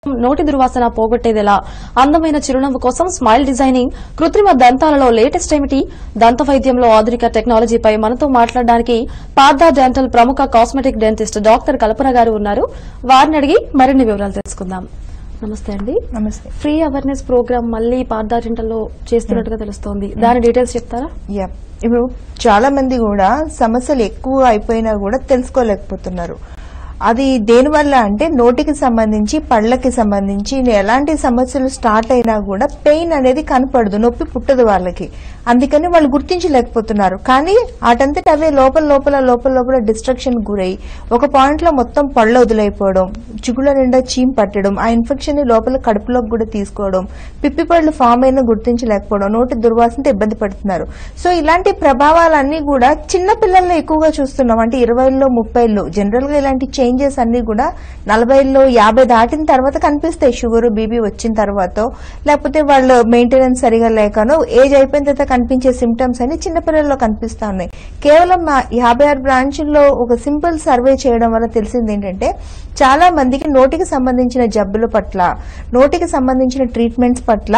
నోటి దుర్వాసన పోగొట్టేదెలా అందమైన చిరునవ్వు కోసం స్మైల్ డిజైనింగ్ కృత్రిమ దంతాలలో లేటెస్ట్ ఏమిటి దంత వైద్యంలో ఆధునిక టెక్నాలజీపై మనతో మాట్లాడడానికి పార్థా డెంటల్ ప్రముఖ కాస్మెటిక్ డెంటిస్ట్ డాక్టర్ కల్పన గారు ఉన్నారు వారిని అడిగి మరిన్ని వివరాలు తెలుసుకుందాం నమస్తే అండి నమస్తే ఫ్రీ అవేర్నెస్ ప్రోగ్రామ్ మళ్ళీ పార్థా డెంటల్లో చేస్తున్నట్టుగా తెలుస్తోంది దాని డీటెయిల్స్ చెప్తారా యా ఇప్పుడు చాలా మంది కూడా సమస్యలు ఎక్కువ అయిపోయినా కూడా తెలుసుకోలేకపోతున్నారు అది దేనివల్ల అంటే నోటికి సంబంధించి పళ్ళకి సంబంధించి ఎలాంటి సమస్యలు స్టార్ట్ అయినా కూడా పెయిన్ అనేది కనపడదు నొప్పి పుట్టదు వాళ్ళకి అందుకని వాళ్ళు గుర్తించలేకపోతున్నారు కానీ వాటంతట అవే లోపల లోపల లోపల లోపల డిస్ట్రక్షన్ గురై ఒక పాయింట్ లో మొత్తం పళ్ళు వదిలైపోవడం చిగుళ్ళ నిండా చీమ్ పట్టడం ఆ ఇన్ఫెక్షన్ ని లోపల కడుపులోకి కూడా తీసుకోవడం పిప్పి పళ్ళు ఫామ్ అయినా గుర్తించలేకపోవడం నోటి దుర్వాసనతో ఇబ్బంది పడుతున్నారు సో ఇలాంటి ప్రభావాలన్నీ కూడా చిన్న పిల్లల్లో ఎక్కువగా చూస్తున్నాం అంటే ఇరవైలో ముప్పైలో జనరల్ గా ఇలాంటి చేంజెస్ అన్ని కూడా నలభైలో యాభై దాటిన తర్వాత కనిపిస్తాయి షుగర్ బీబీ వచ్చిన తర్వాత లేకపోతే వాళ్ళ మెయింటెనెన్స్ సరిగా లేకనో ఏజ్ అయిపోయిన తర్వాత కనిపించే సిమ్టమ్స్ అన్ని చిన్నపిల్లల్లో కనిపిస్తా ఉన్నాయి కేవలం మా యాభై ఆరు బ్రాంచుల్లో ఒక సింపుల్ సర్వే చేయడం వల్ల తెలిసింది ఏంటంటే చాలా మందికి నోటికి సంబంధించిన జబ్బుల పట్ల నోటికి సంబంధించిన ట్రీట్మెంట్స్ పట్ల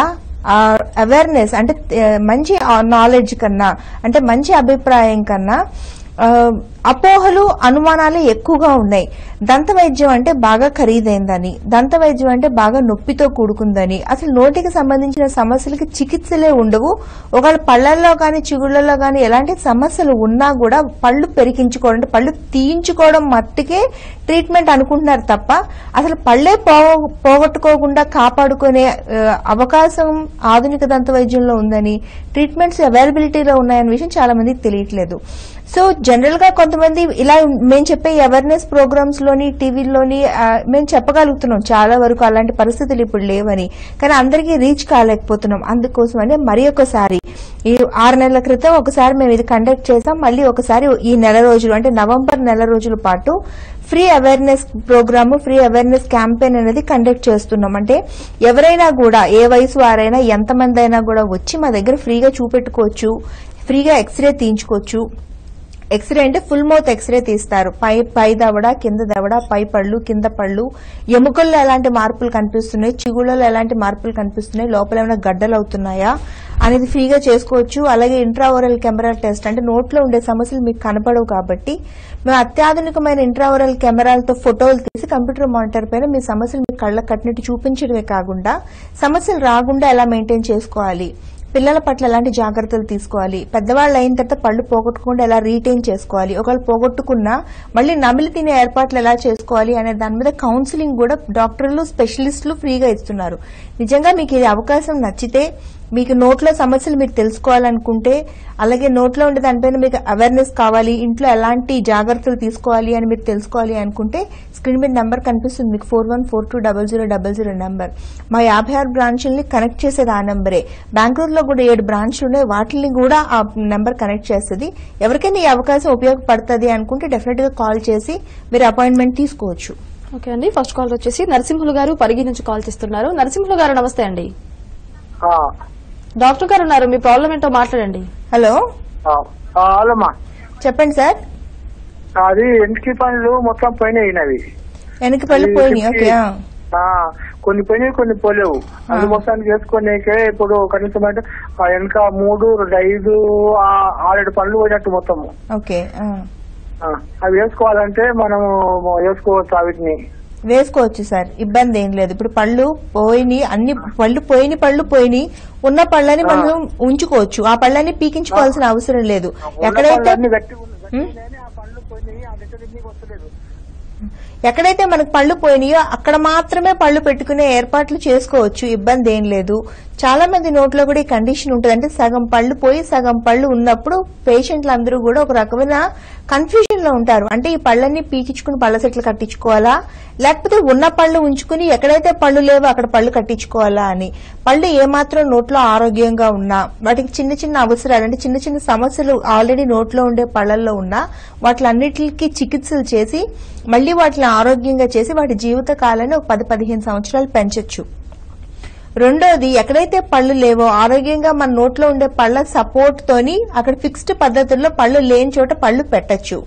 అవేర్నెస్ అంటే ఆ, మంచి నాలెడ్జ్ కన్నా అంటే మంచి అభిప్రాయం కన్నా ఆ, అపోహలు అనుమానాలు ఎక్కువగా ఉన్నాయి దంత వైద్యం అంటే బాగా ఖరీదైందని దంత వైద్యం అంటే బాగా నొప్పితో కూడుకుందని అసలు నోటికి సంబంధించిన సమస్యలకి చికిత్సలే ఉండవు ఒకవేళ పళ్ళల్లో కానీ చిగుళ్ళల్లో కానీ ఎలాంటి సమస్యలు ఉన్నా కూడా పళ్ళు పెరికించుకోవడం అంటే పళ్ళు తీయించుకోవడం మట్టుకే ట్రీట్మెంట్ అనుకుంటున్నారు తప్ప అసలు పళ్ళే పో- పోగొట్టుకోకుండా కాపాడుకునే ఆ, అవకాశం ఆధునిక దంత వైద్యంలో ఉందని ట్రీట్మెంట్స్ అవైలబిలిటీలో ఉన్నాయనే విషయం చాలా మందికి తెలియట్లేదు సో జనరల్ గా కొంతమంది ఇలా మేము చెప్పే అవేర్నెస్ ప్రోగ్రామ్స్ లోని టీవీలోని మేము చెప్పగలుగుతున్నాం చాలా వరకు అలాంటి పరిస్థితులు ఇప్పుడు లేవని కానీ అందరికీ రీచ్ కాలేకపోతున్నాం అందుకోసమనే మరి ఒకసారి ఈ ఆరు నెలల క్రితం ఒకసారి మేము ఇది కండక్ట్ చేసాం మళ్ళీ ఒకసారి ఈ నెల రోజులు అంటే నవంబర్ నెల రోజుల పాటు free awareness program free awareness campaign అనేది కండక్ట్ చేస్తున్నాం అంటే ఎవరైనా కూడా ఏ వయసు వారైనా ఎంతమంది అయినా కూడా వచ్చి మా దగ్గర ఫ్రీగా చూపెట్టుకోవచ్చు ఫ్రీగా ఎక్స్రే తీయించుకోవచ్చు ఎక్స్రే అంటే ఫుల్ మౌత్ ఎక్స్రే తీస్తారు పై పై దవడ కింద దవడ పై పళ్ళు కింద పళ్ళు ఎముకల్లో ఎలాంటి మార్పులు కనిపిస్తున్నాయి చిగుళ్ళలో ఎలాంటి మార్పులు కనిపిస్తున్నాయి లోపల ఏమైనా గడ్డలు అవుతున్నాయా అనేది ఫ్రీగా చేసుకోవచ్చు అలాగే ఇంట్రావరల్ కెమెరా టెస్ట్ అంటే నోట్లో ఉండే సమస్యలు మీకు కనపడవు కాబట్టి మేము అత్యాధునికమైన ఇంట్రావరల్ కెమెరాలతో ఫోటోలు తీసి కంప్యూటర్ మానిటర్ పైన మీ సమస్యలు మీ కళ్ళకు కట్టినట్టు చూపించడమే కాకుండా సమస్యలు రాకుండా ఎలా మెయింటైన్ చేసుకోవాలి పిల్లల పట్ల ఎలాంటి జాగ్రత్తలు తీసుకోవాలి పెద్దవాళ్ళు అయిన తర్వాత పళ్ళు పోగొట్టుకుండా ఎలా రీటైన్ చేసుకోవాలి ఒకవేళ పోగొట్టుకున్నా మళ్ళీ నమిలి తినే ఏర్పాట్లు ఎలా చేసుకోవాలి అనే దాని మీద కౌన్సిలింగ్ కూడా డాక్టర్లు స్పెషలిస్టులు ఫ్రీగా ఇస్తున్నారు నిజంగా మీకు ఇది అవకాశం నచ్చితే మీకు నోట్లో సమస్యలు మీరు తెలుసుకోవాలనుకుంటే అలాగే నోట్లో ఉండే దానిపైన మీకు అవేర్నెస్ కావాలి ఇంట్లో ఎలాంటి జాగ్రత్తలు తీసుకోవాలి అని మీరు తెలుసుకోవాలి అనుకుంటే స్క్రీన్ మీద నెంబర్ కనిపిస్తుంది మీకు four one four two double zero double zero number మా యాభై ఆరు బ్రాంచుల్ని కనెక్ట్ చేసేది ఆ నెంబరే బెంగళూరులో కూడా ఏడు బ్రాంచ్లు ఉన్నాయి వాటిని కూడా ఆ నెంబర్ కనెక్ట్ చేస్తుంది ఎవరికైనా ఈ అవకాశం ఉపయోగపడుతుంది అనుకుంటే డెఫినెట్ గా కాల్ చేసి మీరు అపాయింట్మెంట్ తీసుకోవచ్చు ఓకే అండి ఫస్ట్ కాల్ వచ్చేసి నరసింహులు గారు పరిగి నుంచి కాల్ చేస్తున్నారు నరసింహులు గారు నమస్తే అండి ఆ, డాక్టర్ గారు ఉన్నారు మీ ప్రాబ్లం ఏంటో మాట్లాడండి హలో ఆ, ఆ, హలోమ్మా చెప్పండి సార్ అది ఎంటికి పనులు మొత్తం పోయినాయి అవి వెనక్కి పళ్ళు పోయినాయి ఓకే ఆ. ఆ, కొన్ని పోయినాయి కొన్ని పోలేవు అది మొత్తానికి వేసుకునేకే ఇప్పుడు కనీసం అంటే ఆ వెనక మూడు రెండు ఐదు ఆ, ఆరేడు పనులు పోయినట్టు మొత్తము ఓకే ఆ. ఆ, అవి వేసుకోవాలంటే మనం వేసుకోవచ్చు వీటిని వేసుకోవచ్చు సార్ ఇబ్బంది ఏం లేదు ఇప్పుడు పళ్ళు పోయినాయి అన్ని పళ్ళు పోయిన పళ్ళు పోయినాయి ఉన్న పళ్ళని మనం ఉంచుకోవచ్చు ఆ పళ్ళని పీకించుకోవాల్సిన అవసరం లేదు ఎక్కడైతే అన్ని గట్టి గట్టిగానే ఆ పనులు పోయినాయి ఆ దగ్గర నీకు వస్తలేదు ఎక్కడైతే మనకు పళ్ళు పోయినాయో అక్కడ మాత్రమే పళ్ళు పెట్టుకునే ఏర్పాట్లు చేసుకోవచ్చు ఇబ్బంది ఏం లేదు చాలా మంది నోట్లో కూడా ఈ కండిషన్ ఉంటుంది అంటే సగం పళ్ళు పోయి సగం పళ్ళు ఉన్నప్పుడు పేషెంట్లు అందరూ కూడా ఒక రకమైన కన్ఫ్యూజన్ లో ఉంటారు అంటే ఈ పళ్ళని పీకించుకుని పళ్ళ సెట్లు కట్టించుకోవాలా లేకపోతే ఉన్న పళ్ళు ఉంచుకుని ఎక్కడైతే పళ్ళు లేవో అక్కడ పళ్ళు కట్టించుకోవాలా అని పళ్ళు ఏమాత్రం నోట్లో ఆరోగ్యంగా ఉన్నా వాటికి చిన్న చిన్న అవసరాలు అంటే చిన్న చిన్న సమస్యలు ఆల్రెడీ నోట్లో ఉండే పళ్ళల్లో ఉన్నా వాటిలన్నిటికి చికిత్సలు చేసి మళ్ళీ వాటిని ఆరోగ్యంగా చేసి వాటి జీవిత కాలాన్ని ఒక పది పదిహేను సంవత్సరాలు పెంచొచ్చు రెండోది ఎక్కడైతే పళ్ళు లేవో ఆరోగ్యంగా మన నోట్లో ఉండే పళ్ళ సపోర్ట్ తోని అక్కడ ఫిక్స్డ్ పద్ధతుల్లో పళ్ళు లేని చోట పళ్ళు పెట్టచ్చు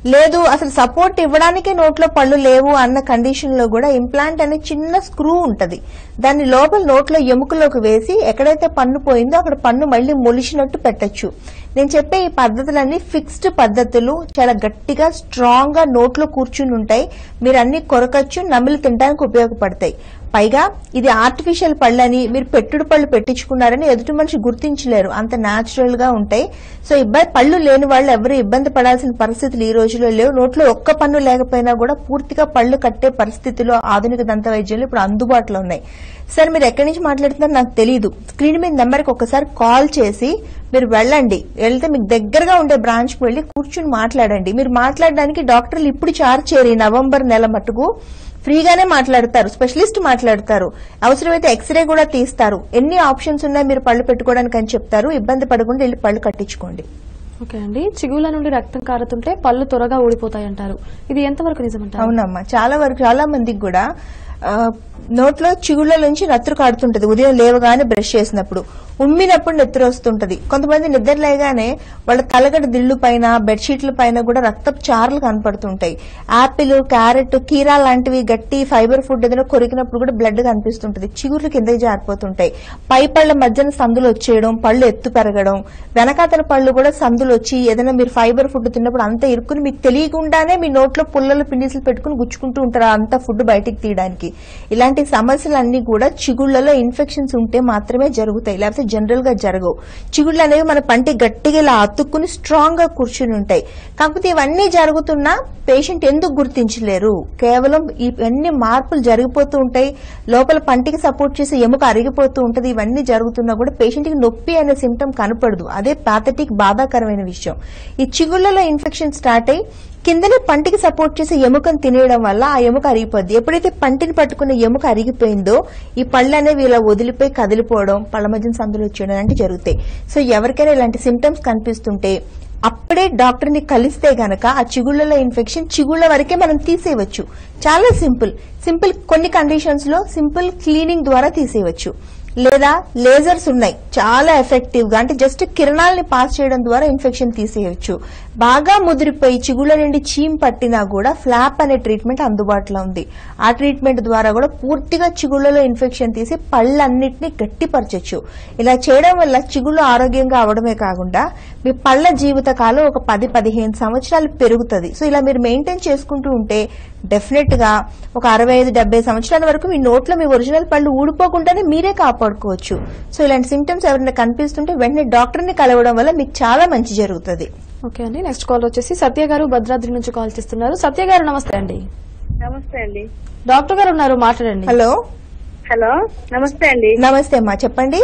లేదు అసలు సపోర్ట్ ఇవ్వడానికే నోట్లో పళ్ళు లేవు అన్న కండిషన్ లో కూడా ఇంప్లాంట్ అనే చిన్న స్క్రూ ఉంటది దాన్ని లోపల నోట్లో ఎముకలోకి వేసి ఎక్కడైతే పన్ను పోయిందో అక్కడ పన్ను మళ్ళీ మొలిచినట్టు పెట్టొచ్చు నేను చెప్పే ఈ పద్ధతులన్నీ ఫిక్స్డ్ పద్ధతులు చాలా గట్టిగా స్ట్రాంగ్ గా నోట్లో కూర్చుని ఉంటాయి మీరు అన్ని కొరకచ్చు నమిలి తినడానికి ఉపయోగపడతాయి పైగా ఇది ఆర్టిఫిషియల్ పళ్ళని మీరు పెట్టుడు పళ్ళు పెట్టించుకున్నారని ఎదుటి మనిషి గుర్తించలేరు అంత న్యాచురల్ గా ఉంటాయి సో ఇబ్బంది పళ్ళు లేని వాళ్ళు ఎవరు ఇబ్బంది పడాల్సిన పరిస్థితులు ఈ రోజుల్లో లేవు నోట్లో ఒక్క పన్ను లేకపోయినా కూడా పూర్తిగా పళ్ళు కట్టే పరిస్థితిలో ఆధునిక దంత వైద్యంలో ఇప్పుడు అందుబాటులో ఉన్నాయి సార్ మీరు ఎక్కడి నుంచి మాట్లాడుతున్నారో నాకు తెలియదు స్క్రీన్ మీద నెంబర్కి ఒకసారి కాల్ చేసి మీరు వెళ్ళండి వెళ్తే మీకు దగ్గరగా ఉండే బ్రాంచ్కి వెళ్ళి కూర్చుని మాట్లాడండి మీరు మాట్లాడడానికి డాక్టర్లు ఇప్పుడు చార్జ్ చేయరు ఈ నవంబర్ నెల మటుకు ఫ్రీగానే మాట్లాడతారు స్పెషలిస్ట్ మాట్లాడతారు అవసరమైతే ఎక్స్రే కూడా తీస్తారు ఎన్ని ఆప్షన్స్ ఉన్నాయి మీరు పళ్ళు పెట్టుకోవడానికి అని చెప్తారు ఇబ్బంది పడకుండా వెళ్ళి పళ్ళు కట్టించుకోండి ఓకే అండి చిగుళ్ళ నుండి రక్తం కారుతుంటే పళ్ళు త్వరగా ఊడిపోతాయి అంటారు ఇది ఎంతవరకు నిజమంటారు అవునమ్మా చాలా వరకు చాలా మందికి కూడా ఆ, నోట్లో చిగుళ్ళ నుంచి నత్తురు కాడుతుంటది ఉదయం లేవగానే బ్రష్ చేసినప్పుడు ఉమ్మినప్పుడు నెత్తురు వస్తుంటది కొంతమంది నిద్ర లేగానే వాళ్ళ తలగడ దిళ్ళు పైన బెడ్షీట్ల పైన కూడా రక్తపు చారలు కనపడుతుంటాయి యాపిల్ క్యారెట్ కీరా లాంటివి గట్టి ఫైబర్ ఫుడ్ ఏదైనా కొరికినప్పుడు కూడా బ్లడ్ కనిపిస్తుంటది చిగుర్లు కిందకి జారిపోతుంటాయి పై పళ్ళ మధ్యన సందులు వచ్చేయడం పళ్ళు ఎత్తు పెరగడం వెనకాతల పళ్ళు కూడా సందులు వచ్చి ఏదైనా మీరు ఫైబర్ ఫుడ్ తిన్నప్పుడు అంతా ఇరుక్కుని మీకు తెలియకుండానే మీ నోట్లో పుల్లలు పిన్నిసులు పెట్టుకుని గుచ్చుకుంటూ ఉంటారు అంత ఫుడ్ బయటికి తీయడానికి ఇలాంటి సమస్యలన్నీ కూడా చిగుళ్లలో ఇన్ఫెక్షన్స్ ఉంటే మాత్రమే జరుగుతాయి లేకపోతే జనరల్ గా జరగవు చిగుళ్ళు అనేవి మన పంటి గట్టిగా ఇలా అతుక్కుని స్ట్రాంగ్ గా కూర్చుని ఉంటాయి కాకపోతే ఇవన్నీ జరుగుతున్నా పేషెంట్ ఎందుకు గుర్తించలేరు కేవలం ఇవన్నీ మార్పులు జరిగిపోతూ ఉంటాయి లోపల పంటికి సపోర్ట్ చేసే ఎముక అరిగిపోతూ ఉంటది ఇవన్నీ జరుగుతున్నా కూడా పేషెంట్ కి నొప్పి అనే సిమ్టమ్ కనపడదు అదే పాథటిక్ బాధాకరమైన విషయం ఈ చిగుళ్లలో ఇన్ఫెక్షన్ స్టార్ట్ అయ్యి కిందనే పంటికి సపోర్ట్ చేసే ఎముకను తినేయడం వల్ల ఆ ఎముక అరిగిపోద్ది ఎప్పుడైతే పంటిని పట్టుకున్న ఎముక అరిగిపోయిందో ఈ పళ్ళు అనేవి ఇలా వదిలిపోయి కదిలిపోవడం పళ్ళ మధ్యన సందులు వచ్చేయడం లాంటివి జరుగుతాయి సో ఎవరికైనా ఇలాంటి సిమ్టమ్స్ కనిపిస్తుంటే అప్పుడే డాక్టర్ ని కలిస్తే గనక ఆ చిగుళ్ళలో ఇన్ఫెక్షన్ చిగుళ్ళ వరకే మనం తీసేయవచ్చు చాలా సింపుల్ సింపుల్ కొన్ని కండిషన్స్ లో సింపుల్ క్లీనింగ్ ద్వారా తీసేయవచ్చు లేదా లేజర్స్ ఉన్నాయి చాలా ఎఫెక్టివ్ గా అంటే జస్ట్ కిరణాలని పాస్ చేయడం ద్వారా ఇన్ఫెక్షన్ తీసేయవచ్చు బాగా ముదిరిపోయి చిగుళ్ళ నుండి చీమ్ పట్టినా కూడా ఫ్లాప్ అనే ట్రీట్మెంట్ అందుబాటులో ఉంది ఆ ట్రీట్మెంట్ ద్వారా కూడా పూర్తిగా చిగుళ్ళలో ఇన్ఫెక్షన్ తీసి పళ్ళన్నిటిని గట్టిపరచచ్చు ఇలా చేయడం వల్ల చిగుళ్ళు ఆరోగ్యంగా అవడమే కాకుండా మీ పళ్ళ జీవిత కాలం ఒక పది పదిహేను సంవత్సరాలు పెరుగుతుంది సో ఇలా మీరు మెయింటైన్ చేసుకుంటూ ఉంటే డెఫినెట్ గా ఒక అరవై ఐదు డెబ్బై సంవత్సరాల వరకు మీ నోట్లో మీ ఒరిజినల్ పళ్ళు ఊడిపోకుండానే మీరే కాపాడుకోవచ్చు సో ఇలాంటి సిమ్టమ్స్ ఎవరైనా కనిపిస్తుంటే వెంటనే డాక్టర్ ని కలవడం వల్ల మీకు చాలా మంచి జరుగుతుంది ఓకే అండి నెక్స్ట్ కాల్ వచ్చేసి సత్య గారు భద్రాద్రి నుంచి కాల్ చేస్తున్నారు సత్య గారు నమస్తే అండి నమస్తే అండి డాక్టర్ గారు ఉన్నారు మాట్లాడండి హలో హలో నమస్తే అండి నమస్తే అమ్మా చెప్పండి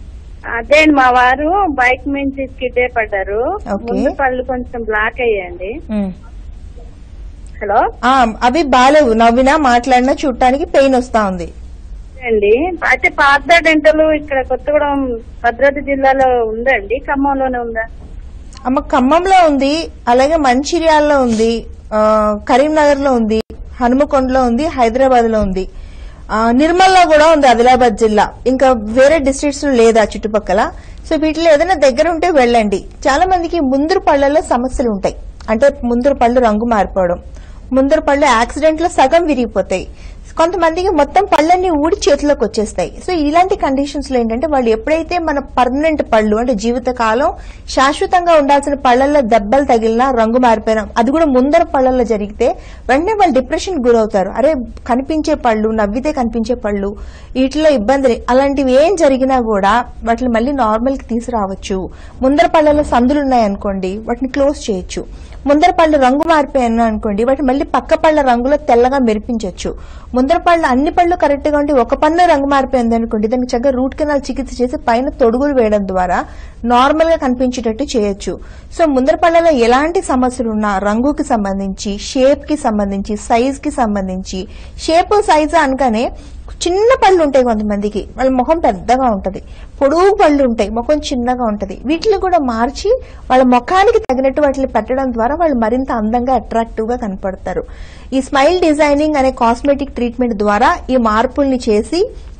అదే అండి, మా వారు బైక్ నుంచి స్కిడ్ పడ్డారు ఓకే. ముందు పళ్ళు కొంచెం బ్లాక్ అయ్యాయండి ఉమ్. హలో ఆ, అవి బాలేవు నవ్వినా మాట్లాడినా చూడటానికి పెయిన్ వస్తా ఉంది అండి అయితే పాత డెంటల్ ఇక్కడ కొత్తగూడెం భద్రాద్రి జిల్లాలో ఉందండి ఖమ్మంలోనే ఉందా అమ్మ ఖమ్మంలో ఉంది అలాగే మంచిర్యాలలో ఉంది ఆ, కరీంనగర్ లో ఉంది హనుమకొండలో ఉంది హైదరాబాద్ లో ఉంది ఆ, నిర్మల్లో కూడా ఉంది ఆదిలాబాద్ జిల్లా ఇంకా వేరే డిస్ట్రిక్ట్స్ లో లేదా చుట్టుపక్కల సో వీటిలో ఏదైనా దగ్గర ఉంటే వెళ్ళండి చాలా మందికి ముందరు పళ్ళలో సమస్యలు ఉంటాయి అంటే ముందరు పళ్ళు రంగు మారిపోవడం ముందర పళ్ళు యాక్సిడెంట్ లో సగం విరిగిపోతాయి కొంతమందికి మొత్తం పళ్ళన్నీ ఊడి చేతిలోకి వచ్చేస్తాయి సో ఇలాంటి కండిషన్స్ లో ఏంటంటే వాళ్ళు ఎప్పుడైతే మన పర్మనెంట్ పళ్ళు అంటే జీవితకాలం శాశ్వతంగా ఉండాల్సిన పళ్ళల్లో దెబ్బలు తగిలినా రంగు మారిపోయినా అది కూడా ముందర పళ్ళల్లో జరిగితే వెంటనే వాళ్ళు డిప్రెషన్ గురవుతారు అరే కనిపించే పళ్ళు నవ్వితే కనిపించే పళ్ళు వీటిలో ఇబ్బంది అలాంటివి ఏం జరిగినా కూడా వాటిని మళ్ళీ నార్మల్ కి తీసుకురావచ్చు ముందర పళ్ళలో సందులు ఉన్నాయనుకోండి వాటిని క్లోజ్ చేయొచ్చు ముందర పళ్ళు రంగు మారిపోయాను అనుకోండి వాటి మళ్ళీ పక్క పళ్ళ రంగులో తెల్లగా మెరిపించవచ్చు ముందర పళ్ళు అన్ని పళ్ళు కరెక్ట్ గా ఉండి ఒక పన్ను రంగు మారిపోయింది అనుకోండి దానికి చక్కగా రూట్ కెనాల్ చికిత్స చేసి పైన తొడుగులు వేయడం ద్వారా నార్మల్ గా కనిపించేటట్టు చేయొచ్చు సో ముందర పళ్ళలో ఎలాంటి సమస్యలు ఉన్నా రంగుకి సంబంధించి షేప్ కి సంబంధించి సైజ్ కి సంబంధించి షేప్ సైజ్ అనగానే చిన్న పళ్ళు ఉంటాయి కొంతమందికి వాళ్ళ ముఖం పెద్దగా ఉంటది పొడుగు పళ్ళు ఉంటాయి ముఖం చిన్నగా ఉంటది వీటిని కూడా మార్చి వాళ్ళ ముఖానికి తగినట్టు వాటిని పెట్టడం ద్వారా వాళ్ళు మరింత అందంగా అట్రాక్టివ్ గా కనపడతారు ఈ స్మైల్ డిజైనింగ్ అనే కాస్మెటిక్ ట్రీట్మెంట్ ద్వారా ఈ మార్పుల్ని చేసి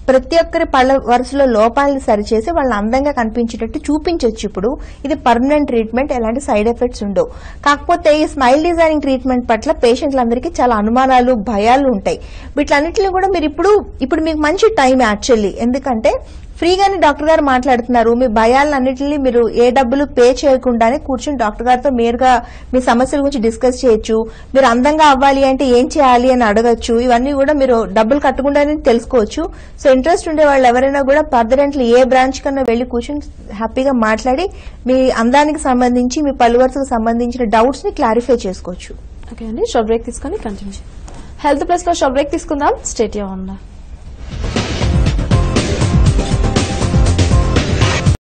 ప్రతి ఒక్కరి పళ్ళ వరుసలో లోపాలని సరిచేసి వాళ్ళని అందంగా కనిపించేటట్టు చూపించవచ్చు ఇప్పుడు ఇది పర్మనెంట్ ట్రీట్మెంట్ ఎలాంటి సైడ్ ఎఫెక్ట్స్ ఉండవు కాకపోతే ఈ స్మైల్ డిజైనింగ్ ట్రీట్మెంట్ పట్ల పేషెంట్లందరికీ చాలా అనుమానాలు భయాలు ఉంటాయి వీటిలన్నింటినీ కూడా మీరు ఇప్పుడు ఇప్పుడు మీకు మంచి టైం యాక్చువల్లీ ఎందుకంటే ఫ్రీగానే డాక్టర్ గారు మాట్లాడుతున్నారు మీ భయాలన్నింటినీ మీరు ఏ డబ్బులు పే చేయకుండానే కూర్చొని డాక్టర్ గారితో నేరుగా మీ సమస్యల గురించి డిస్కస్ చేయొచ్చు మీరు అందంగా అవ్వాలి అంటే ఏం చేయాలి అని అడగచ్చు ఇవన్నీ కూడా మీరు డబ్బులు కట్టకుండానే తెలుసుకోవచ్చు సో ఇంట్రెస్ట్ ఉండే వాళ్ళు ఎవరైనా కూడా పర్దరెంట్లు ఏ బ్రాంచ్ కన్నా వెళ్లి కూర్చొని హ్యాపీగా మాట్లాడి మీ అందానికి సంబంధించి మీ పలు వరుసకు సంబంధించిన డౌట్స్ ని క్లారిఫై చేసుకోవచ్చు ఓకే అండి షార్ట్ బ్రేక్ తీసుకొని కంటిన్యూ హెల్త్ ప్లస్ లో షార్ట్ బ్రేక్ తీసుకుందాం స్టేట్ ఉన్నా